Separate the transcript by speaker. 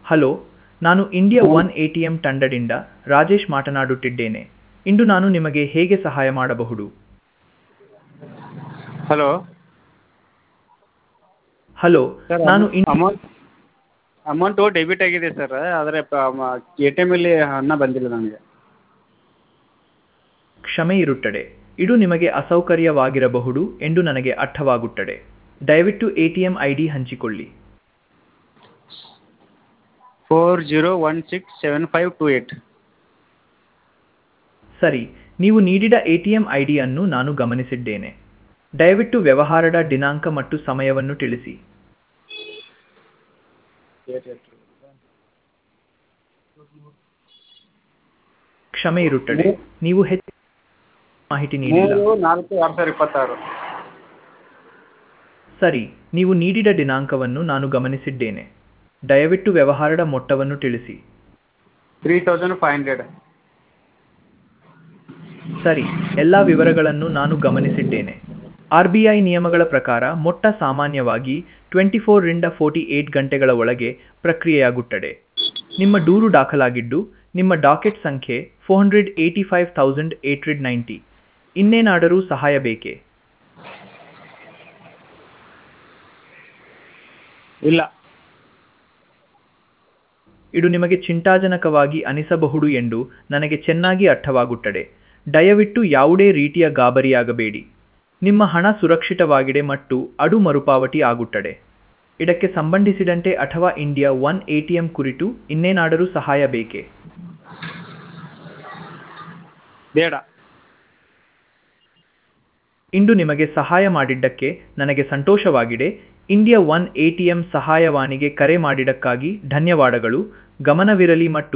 Speaker 1: hello ನಾನು India one A T M ತಂಡದಿಂದ ರಾಜೇಶ್ ಮಾತನಾಡುತ್ತಿದ್ದೇನೆ ಇಂದು ನಾನು ನಿಮಗೆ ಹೇಗೆ ಸಹಾಯ ಮಾಡಬಹುದು
Speaker 2: ಹಲೋ
Speaker 1: ಹಲೋ
Speaker 2: ಸರ್
Speaker 1: ನಾನು ಇನ್
Speaker 2: ಅಮೌಂಟ್ ಅಮೌಂಟು ಡೆಬಿಟ್ ಆಗಿದೆ ಸರ್ ಆದರೆ ಎ ಟಿ ಎಮಲ್ಲಿ ಹಣ ಬಂದಿಲ್ಲ ನನಗೆ
Speaker 1: ಕ್ಷಮೆ ಇರುತ್ತದೆ ಇದು ನಿಮಗೆ ಅಸೌಕರ್ಯವಾಗಿರಬಹುದು ಎಂದು ನನಗೆ ಅರ್ಥವಾಗುತ್ತದೆ ದಯವಿಟ್ಟು A T M I D ಹಂಚಿಕೊಳ್ಳಿ
Speaker 2: four zero one six seven five two eight
Speaker 1: ಸರಿ ನೀವು ನೀಡಿದ ಎ ಟಿ ಎಂ ಐ ಡಿಯನ್ನು ನಾನು ಗಮನಿಸಿದ್ದೇನೆ ದಯವಿಟ್ಟು ವ್ಯವಹಾರದ ದಿನಾಂಕ ಮತ್ತು ಸಮಯವನ್ನು ತಿಳಿಸಿ ಕ್ಷಮೆ ಇರುತ್ತದೆ ನೀವು ಹೆಚ್ಚು ಮಾಹಿತಿ ನೀಡಿಲ್ಲ
Speaker 2: ಮೂರು ನಾಲ್ಕು ಎರಡು ಸಾವಿರ ಇಪ್ಪತ್ತಾರು
Speaker 1: ಸರಿ ನೀವು ನೀಡಿದ ದಿನಾಂಕವನ್ನು ನಾನು ಗಮನಿಸಿದ್ದೇನೆ ದಯವಿಟ್ಟು ವ್ಯವಹಾರದ ಮೊತ್ತವನ್ನು ತಿಳಿಸಿ
Speaker 2: ತ್ರೀ ತೌಸಂಡ್ ಫೈವ್ ಹಂಡ್ರೆಡ್
Speaker 1: ಸರಿ ಎಲ್ಲ ವಿವರಗಳನ್ನು ನಾನು ಗಮನಿಸಿದ್ದೇನೆ ಆರ್ ಬಿ ಐ ನಿಯಮಗಳ ಪ್ರಕಾರ ಮೊಟ್ಟ ಸಾಮಾನ್ಯವಾಗಿ ಟ್ವೆಂಟಿ ಫೋರ್ರಿಂದ ಫೋರ್ಟಿ ಏಟ್ ಗಂಟೆಗಳ ಒಳಗೆ ಪ್ರಕ್ರಿಯೆಯಾಗುತ್ತದೆ ನಿಮ್ಮ ದೂರು ದಾಖಲಾಗಿದ್ದು ನಿಮ್ಮ ಡಾಕೆಟ್ ಸಂಖ್ಯೆ four hundred eighty five thousand eight hundred ninety ಇನ್ನೇನಾದರೂ ಸಹಾಯ ಬೇಕೇ
Speaker 2: ಇಲ್ಲ
Speaker 1: ಇದು ನಿಮಗೆ ಚಿಂತಾಜನಕವಾಗಿ ಅನಿಸಬಹುದು ಎಂದು ನನಗೆ ಚೆನ್ನಾಗಿ ಅರ್ಥವಾಗುತ್ತದೆ ದಯವಿಟ್ಟು ಯಾವುದೇ ರೀತಿಯ ಗಾಬರಿಯಾಗಬೇಡಿ ನಿಮ್ಮ ಹಣ ಸುರಕ್ಷಿತವಾಗಿದೆ ಮತ್ತು ಅದು ಮರುಪಾವತಿ ಆಗುತ್ತದೆ ಇದಕ್ಕೆ ಸಂಬಂಧಿಸಿದಂತೆ ಅಥವಾ India one A T M ಕುರಿತು ಇನ್ನೇನಾದರೂ ಸಹಾಯ ಬೇಕೇ
Speaker 2: ಬೇಡ
Speaker 1: ಇಂದು ನಿಮಗೆ ಸಹಾಯ ಮಾಡಿದ್ದಕ್ಕೆ ನನಗೆ ಸಂತೋಷವಾಗಿದೆ India one A T M ಸಹಾಯವಾಣಿಗೆ ಕರೆ ಮಾಡಿದ್ದಕ್ಕಾಗಿ ಧನ್ಯವಾದಗಳು ಗಮನವಿರಲಿ ಮತ್ತು